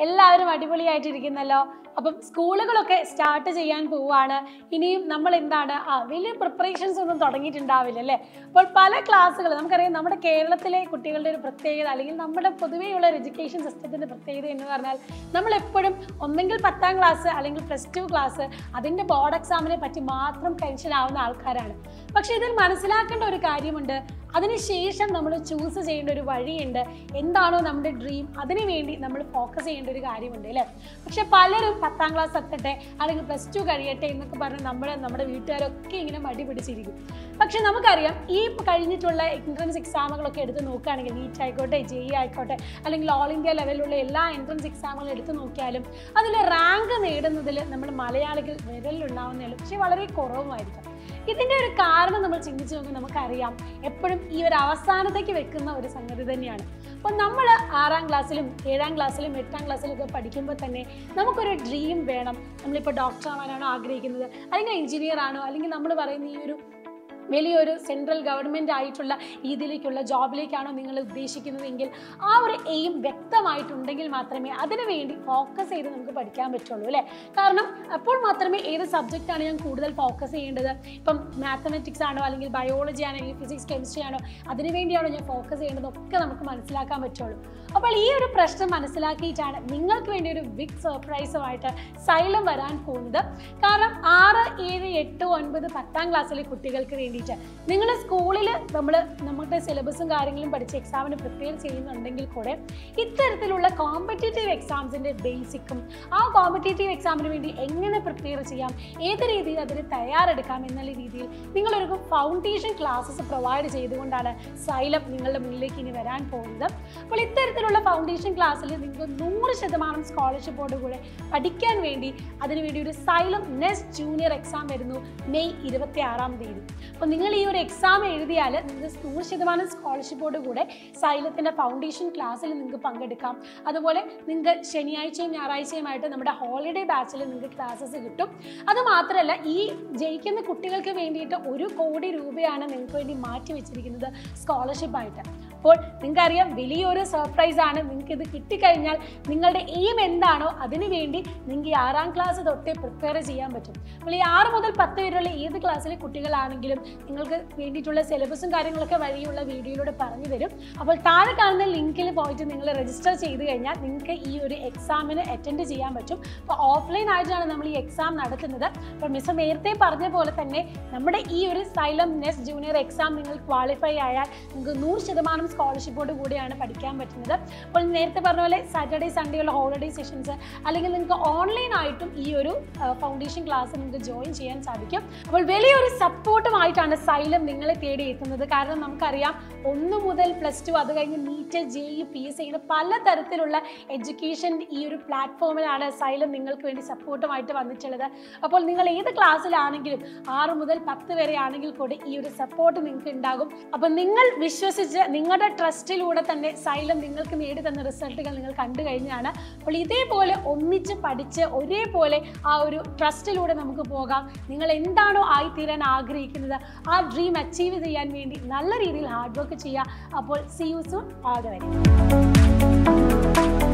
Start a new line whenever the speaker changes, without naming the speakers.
എല്ലാവരും അടിപൊളിയായിട്ടിരിക്കുന്നല്ലോ അപ്പം സ്കൂളുകളൊക്കെ സ്റ്റാർട്ട് ചെയ്യാൻ പോവുകയാണ് ഇനിയും നമ്മൾ എന്താണ് ആ വലിയ പ്രിപ്പറേഷൻസ് ഒന്നും തുടങ്ങിയിട്ടുണ്ടാവില്ല അല്ലേ അപ്പോൾ പല ക്ലാസ്സുകൾ നമുക്കറിയാം നമ്മുടെ കേരളത്തിലെ കുട്ടികളുടെ ഒരു പ്രത്യേകത അല്ലെങ്കിൽ നമ്മുടെ പൊതുവെയുള്ള ഒരു എഡ്യൂക്കേഷൻ സിസ്റ്റത്തിൻ്റെ പ്രത്യേകത എന്ന് പറഞ്ഞാൽ നമ്മൾ എപ്പോഴും ഒന്നെങ്കിൽ പത്താം ക്ലാസ് അല്ലെങ്കിൽ പ്ലസ് ടു ക്ലാസ് അതിൻ്റെ ബോർഡ് എക്സാമിനെ പറ്റി മാത്രം ടെൻഷൻ ആവുന്ന ആൾക്കാരാണ് പക്ഷേ ഇതിൽ മനസ്സിലാക്കേണ്ട ഒരു കാര്യമുണ്ട് അതിനുശേഷം നമ്മൾ ചൂസ് ചെയ്യേണ്ട ഒരു വഴിയുണ്ട് എന്താണോ നമ്മുടെ ഡ്രീം അതിനു വേണ്ടി നമ്മൾ ഫോക്കസ് ചെയ്യേണ്ട ഒരു കാര്യമുണ്ട് അല്ലേ പക്ഷെ പലരും പത്താം ക്ലാസ് എത്തട്ടെ അല്ലെങ്കിൽ പ്ലസ് ടു കഴിയട്ടെ എന്നൊക്കെ പറഞ്ഞ് നമ്മൾ നമ്മുടെ വീട്ടുകാരൊക്കെ ഇങ്ങനെ മടി പിടിച്ചിരിക്കും പക്ഷെ നമുക്കറിയാം ഈ കഴിഞ്ഞിട്ടുള്ള എൻട്രൻസ് എക്സാമുകളൊക്കെ എടുത്ത് നോക്കുകയാണെങ്കിൽ നീറ്റ് ആയിക്കോട്ടെ ജെ ഇ ആയിക്കോട്ടെ അല്ലെങ്കിൽ ഓൾ ഇന്ത്യ ലെവലിലുള്ള എല്ലാ എൻട്രൻസ് എക്സാമുകളും എടുത്ത് നോക്കിയാലും അതിൽ റാങ്ക് നേടുന്നതിൽ നമ്മൾ മലയാളികൾ വിരലിലുണ്ടാവുന്നേ ഉള്ളൂ പക്ഷേ വളരെ കുറവുമായിരിക്കും ഇതിൻ്റെ ഒരു കാരണം നമ്മൾ ചിന്തിച്ച് നോക്കുമ്പോൾ നമുക്കറിയാം എപ്പോഴും ഈ ഒരു അവസാനത്തേക്ക് വെക്കുന്ന ഒരു സംഗതി തന്നെയാണ് അപ്പോൾ നമ്മൾ ആറാം ക്ലാസ്സിലും ഏഴാം ക്ലാസ്സിലും എട്ടാം ക്ലാസ്സിലും ഒക്കെ പഠിക്കുമ്പോൾ തന്നെ നമുക്കൊരു ഡ്രീം വേണം നമ്മളിപ്പോൾ ഡോക്ടർ ആവാനാണോ ആഗ്രഹിക്കുന്നത് അല്ലെങ്കിൽ എഞ്ചിനീയർ ആണോ അല്ലെങ്കിൽ നമ്മൾ പറയുന്ന ഈ ഒരു വലിയൊരു സെൻട്രൽ ഗവൺമെൻറ് ആയിട്ടുള്ള രീതിയിലേക്കുള്ള ജോബിലേക്കാണോ നിങ്ങൾ ഉദ്ദേശിക്കുന്നതെങ്കിൽ ആ ഒരു എയിം വ്യക്തമായിട്ടുണ്ടെങ്കിൽ മാത്രമേ അതിനു വേണ്ടി ഫോക്കസ് ചെയ്ത് നമുക്ക് പഠിക്കാൻ പറ്റുള്ളൂ അല്ലേ കാരണം അപ്പോൾ മാത്രമേ ഏത് സബ്ജക്റ്റാണ് ഞാൻ കൂടുതൽ ഫോക്കസ് ചെയ്യേണ്ടത് ഇപ്പം മാത്തമെറ്റിക്സ് ആണോ അല്ലെങ്കിൽ ബയോളജി ആണോ അല്ലെങ്കിൽ ഫിസിക്സ് കെമിസ്ട്രി ആണോ അതിനു വേണ്ടിയാണോ ഞാൻ ഫോക്കസ് ചെയ്യേണ്ടതൊക്കെ നമുക്ക് മനസ്സിലാക്കാൻ പറ്റുള്ളൂ അപ്പോൾ ഈ ഒരു പ്രശ്നം മനസ്സിലാക്കിയിട്ടാണ് നിങ്ങൾക്ക് വേണ്ടി ഒരു ബിഗ് സർപ്രൈസുമായിട്ട് സൈലം വരാൻ പോകുന്നത് കാരണം ആറ് ഏഴ് എട്ട് ഒൻപത് പത്താം ക്ലാസ്സിലെ കുട്ടികൾക്ക് വേണ്ടിയിട്ട് നിങ്ങൾ സ്കൂളിൽ നമ്മൾ നമ്മുടെ സിലബസും കാര്യങ്ങളും പഠിച്ച് എക്സാമിന് പ്രിപ്പയർ ചെയ്യുന്നുണ്ടെങ്കിൽ കൂടെ ഇത്തരത്തിലുള്ള കോമ്പറ്റേറ്റീവ് എക്സാംസിൻ്റെ ബേസിക്കും ആ കോമ്പറ്റേറ്റീവ് എക്സാമിന് വേണ്ടി എങ്ങനെ പ്രിപ്പയർ ചെയ്യാം ഏത് രീതിയിൽ അതിന് തയ്യാറെടുക്കാം എന്നുള്ള രീതിയിൽ നിങ്ങളൊരു ഫൗണ്ടേഷൻ ക്ലാസ്സസ് പ്രൊവൈഡ് ചെയ്തുകൊണ്ടാണ് സൈലം നിങ്ങളുടെ മുന്നിലേക്ക് ഇനി വരാൻ പോകുന്നത് അപ്പോൾ ഇത്തരത്തിലുള്ള ഫൗണ്ടേഷൻ ക്ലാസ്സിൽ നിങ്ങൾക്ക് നൂറ് ശതമാനം സ്കോളർഷിപ്പോട് കൂടെ പഠിക്കാൻ വേണ്ടി അതിനുവേണ്ടി ഒരു സൈലം നെക്സ്റ്റ് ജൂനിയർ എക്സാം വരുന്നു മെയ് ഇരുപത്തി ആറാം തീയതി അപ്പോൾ നിങ്ങൾ ഈ ഒരു എക്സാം എഴുതിയാൽ നിങ്ങൾക്ക് നൂറ് ശതമാനം സ്കോളർഷിപ്പോട് കൂടെ സൈലത്തിൻ്റെ ഫൗണ്ടേഷൻ ക്ലാസ്സിൽ നിങ്ങൾക്ക് പങ്കെടുക്കാം അതുപോലെ നിങ്ങൾക്ക് ശനിയാഴ്ചയും ഞായറാഴ്ചയുമായിട്ട് നമ്മുടെ ഹോളിഡേ ബാച്ചിൽ നിങ്ങൾക്ക് ക്ലാസ്സസ് കിട്ടും അത് മാത്രമല്ല ഈ ജയിക്കുന്ന കുട്ടികൾക്ക് വേണ്ടിയിട്ട് ഒരു കോടി രൂപയാണ് നിങ്ങൾക്ക് വേണ്ടി മാറ്റി വെച്ചിരിക്കുന്നത് സ്കോളർഷിപ്പായിട്ട് അപ്പോൾ നിങ്ങൾക്കറിയാം വലിയൊരു സർപ്രൈസ് ആണ് നിങ്ങൾക്ക് ഇത് കിട്ടിക്കഴിഞ്ഞാൽ നിങ്ങളുടെ എയിം എന്താണോ അതിനു വേണ്ടി നിങ്ങൾക്ക് ഈ ആറാം ക്ലാസ് തൊട്ടേ പ്രിപ്പയർ ചെയ്യാൻ പറ്റും അപ്പോൾ ഈ ആറ് മുതൽ പത്ത് വരെയുള്ള ഏത് ക്ലാസ്സിലെ കുട്ടികളാണെങ്കിലും നിങ്ങൾക്ക് വേണ്ടിയിട്ടുള്ള സിലബസും കാര്യങ്ങളൊക്കെ വഴിയുള്ള വീഡിയോയിലൂടെ പറഞ്ഞു തരും അപ്പോൾ താഴെ കാണുന്ന ലിങ്കിൽ പോയിട്ട് നിങ്ങൾ രജിസ്റ്റർ ചെയ്ത് കഴിഞ്ഞാൽ നിങ്ങൾക്ക് ഈ ഒരു എക്സാമിന് അറ്റൻഡ് ചെയ്യാൻ പറ്റും അപ്പോൾ ഓഫ്ലൈൻ ആയിട്ടാണ് നമ്മൾ ഈ എക്സാം നടത്തുന്നത് അപ്പോൾ മിസ് നേരത്തെ പറഞ്ഞ പോലെ തന്നെ നമ്മുടെ ഈ ഒരു സൈലം നെക്സ്റ്റ് ജൂനിയർ എക്സാം നിങ്ങൾ ക്വാളിഫൈ ആയാൽ നിങ്ങൾക്ക് നൂറ് ശതമാനം സ്കോളർഷിപ്പോട് കൂടിയാണ് പഠിക്കാൻ പറ്റുന്നത് അപ്പോൾ നേരത്തെ പറഞ്ഞ പോലെ സാറ്റർഡേ സൺഡേ ഉള്ള ഹോളിഡേ സെഷൻസ് അല്ലെങ്കിൽ നിങ്ങൾക്ക് ഓൺലൈൻ ആയിട്ടും ഈ ഒരു ഫൗണ്ടേഷൻ ക്ലാസ് നിങ്ങൾക്ക് ജോയിൻ ചെയ്യാൻ സാധിക്കും അപ്പോൾ വലിയൊരു സപ്പോർട്ടുമായിട്ടാണ് സൈലം നിങ്ങളെ തേടി എത്തുന്നത് കാരണം നമുക്കറിയാം ഒന്ന് മുതൽ പ്ലസ് ടു അത് കഴിഞ്ഞ് NEET J E P S ചെയ്യുന്ന പലതരത്തിലുള്ള എഡ്യൂക്കേഷൻ ഈ ഒരു പ്ലാറ്റ്ഫോമിലാണ് സൈലം നിങ്ങൾക്ക് വേണ്ടി സപ്പോർട്ടുമായിട്ട് വന്നിട്ടുള്ളത് അപ്പോൾ നിങ്ങൾ ഏത് ക്ലാസ്സിലാണെങ്കിലും ആറ് മുതൽ പത്ത് വരെ ആണെങ്കിൽ കൂടി ഈ ഒരു സപ്പോർട്ട് നിങ്ങൾക്ക് ഉണ്ടാകും അപ്പോൾ നിങ്ങൾ വിശ്വസിച്ച് നിങ്ങളുടെ ട്രസ്റ്റിലൂടെ തന്നെ സൈലം നിങ്ങൾക്ക് നേടി തന്ന റിസൾട്ടുകൾ നിങ്ങൾ കണ്ടു കഴിഞ്ഞാണ് അപ്പോൾ ഇതേപോലെ ഒന്നിച്ച് പഠിച്ച് ഒരേപോലെ ആ ഒരു ട്രസ്റ്റിലൂടെ നമുക്ക് പോകാം നിങ്ങൾ എന്താണോ ആയിത്തീരാൻ ആഗ്രഹിക്കുന്നത് ആ ഡ്രീം അച്ചീവ് ചെയ്യാൻ വേണ്ടി നല്ല രീതിയിൽ ഹാർഡ് വർക്ക് ചെയ്യുക അപ്പോൾ see you soon all the very